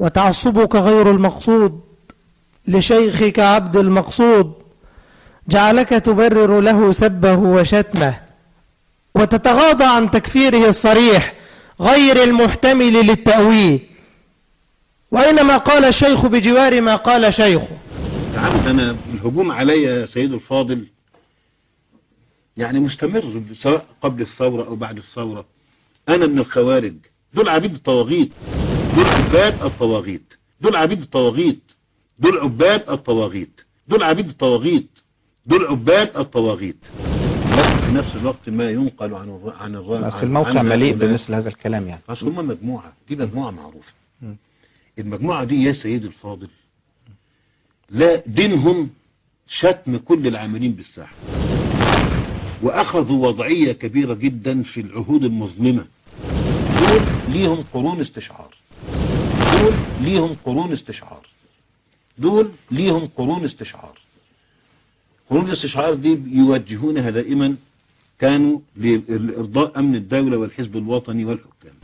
وتعصبك غير المقصود لشيخك عبد المقصود جعلك تبرر له سبه وشتمه وتتغاضى عن تكفيره الصريح غير المحتمل للتأويل وإنما قال الشيخ بجوار ما قال شيخه عبد أنا الهجوم علي يا سيد الفاضل يعني مستمر سواء قبل الثورة أو بعد الثورة أنا من الخوارج دول عبيد الطواغيت دول عباد الطواغيت دول عبيد الطواغيت دول عباد الطواغيت دول عبيد الطواغيت دول عباد الطواغيت لكن في نفس الوقت ما ينقل عن الر... عن الر... بس عن- الموقع عن مليء هؤلاء. بمثل هذا الكلام يعني اصل هم مجموعه دي مجموعه معروفه المجموعه دي يا سيدي الفاضل لا دينهم شتم كل العاملين بالساحه واخذوا وضعيه كبيره جدا في العهود المظلمه دول ليهم قرون استشعار دول ليهم قرون استشعار دول ليهم قرون استشعار قرون الاستشعار دي يوجهونها دائما كانوا لإرضاء أمن الدولة والحزب الوطني والحكام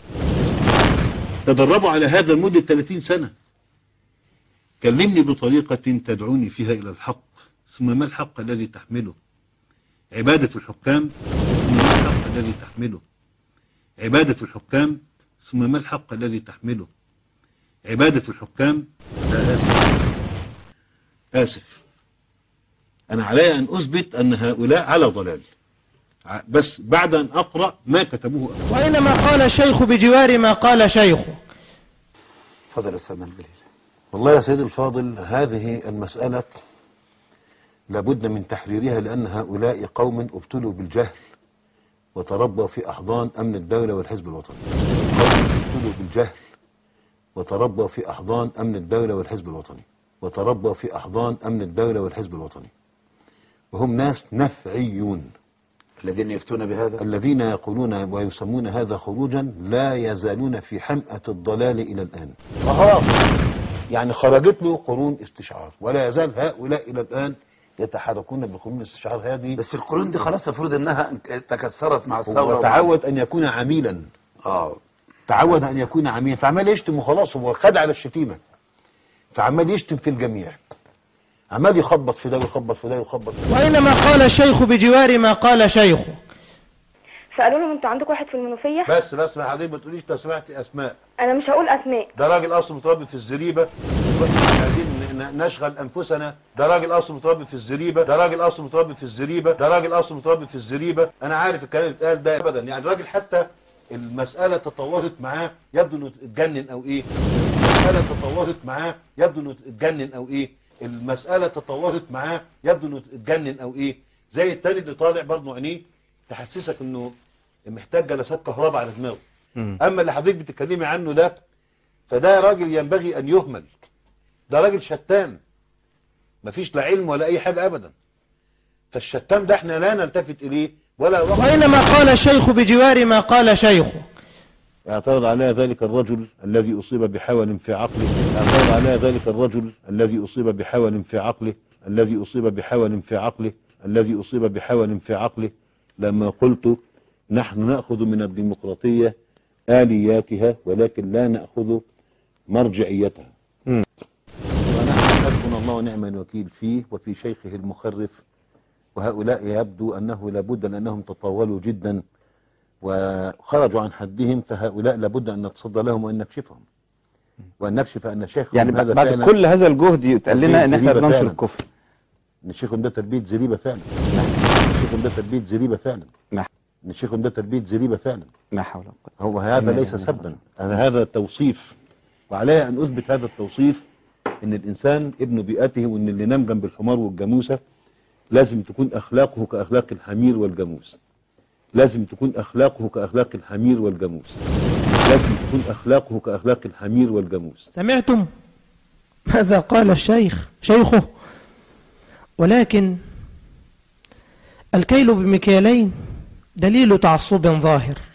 تدربوا على هذا لمدة 30 سنة كلمني بطريقة تدعوني فيها إلى الحق ثم ما الحق الذي تحمله عبادة الحكام ثم ما الحق الذي تحمله عبادة الحكام ثم ما الحق الذي تحمله عبادة الحكام لا آسف آسف أنا علي أن أثبت أن هؤلاء على ضلال ع- بس بعد أن أقرأ ما كتبوه أهل. وإنما قال الشيخ بجوار ما قال شيخه تفضل يا استاذ البليل والله يا سيدي الفاضل هذه المسألة لابد من تحريرها لأن هؤلاء قوم ابتلوا بالجهل وتربوا في أحضان أمن الدولة والحزب الوطني قوم ابتلوا بالجهل وتربوا في أحضان أمن الدولة والحزب الوطني وتربوا في أحضان أمن الدولة والحزب الوطني وهم ناس نفعيون الذين يفتون بهذا الذين يقولون ويسمون هذا خروجا لا يزالون في حمأة الضلال إلى الآن خلاص يعني خرجت له قرون استشعار ولا يزال هؤلاء إلى الآن يتحركون بقرون الاستشعار هذه بس القرون دي خلاص المفروض انها تكسرت مع الثوره وتعود أن يكون عميلا اه تعود أن يكون عميلا فعمال يشتم وخلاص هو خد على الشتيمة فعمال يشتم في الجميع عمال يخبط في ده ويخبط في ده ويخبط في ده وإنما قال الشيخ بجوار ما قال شيخه سألوا لهم انتوا عندكم واحد في المنوفية بس بس ما حضرتك ما تقوليش لو سمعتي أسماء انا مش هقول اسماء ده راجل اصله متربي في الزريبه واحنا مش عايزين ن- نشغل انفسنا ده راجل اصله متربي في الزريبه ده راجل اصله متربي في الزريبه ده راجل اصله متربي في الزريبه انا عارف الكلام اللي بيتقال ده ابدا يعني الراجل حتى المساله تطورت معاه يبدو انه اتجنن او ايه المساله تطورت معاه يبدو انه اتجنن او ايه المساله تطورت معاه يبدو انه اتجنن او ايه زي التاني اللي طالع برضه عينيه تحسسك انه محتاج جلسات كهرباء على دماغه اما اللي حضرتك بتتكلمي عنه ده فده راجل ينبغي ان يهمل ده راجل شتام مفيش لا علم ولا اي حاجه ابدا فالشتام ده احنا لا نلتفت اليه ولا وقت وإنما قال الشيخ بجوار ما قال شيخه اعترض على ذلك الرجل الذي اصيب بحول في عقله اعترض على ذلك الرجل الذي اصيب بحول في عقله الذي اصيب بحول في عقله الذي اصيب بحول في عقله لما قلت نحن ناخذ من الديمقراطيه الياتها ولكن لا ناخذ مرجعيتها ونحن حسبنا الله ونعم الوكيل فيه وفي شيخه المخرف وهؤلاء يبدو انه لابد لانهم تطاولوا جدا وخرجوا عن حدهم فهؤلاء لابد ان نتصدى لهم وان نكشفهم وان نكشف ان شيخهم يعني هذا بعد فعلا كل هذا الجهد يتقال لنا ان احنا زريبة بننشر فعلا. الكفر ان شيخهم ده تربيه زريبه فعلا ان شيخهم ده تربيه زريبه فعلا نعم ان شيخهم ده تربيه زريبه فعلا لا حول ولا قوه هو هذا ليس سبا أنا هذا توصيف وعلي أن أثبت هذا التوصيف إن الإنسان ابن بيئته وإن اللي نام جنب الحمار والجاموسة لازم تكون أخلاقه كأخلاق الحمير والجاموس لازم تكون أخلاقه كأخلاق الحمير والجاموس لازم تكون أخلاقه كأخلاق الحمير والجاموس سمعتم ماذا قال الشيخ شيخه ولكن الكيل بمكيالين دليل تعصب ظاهر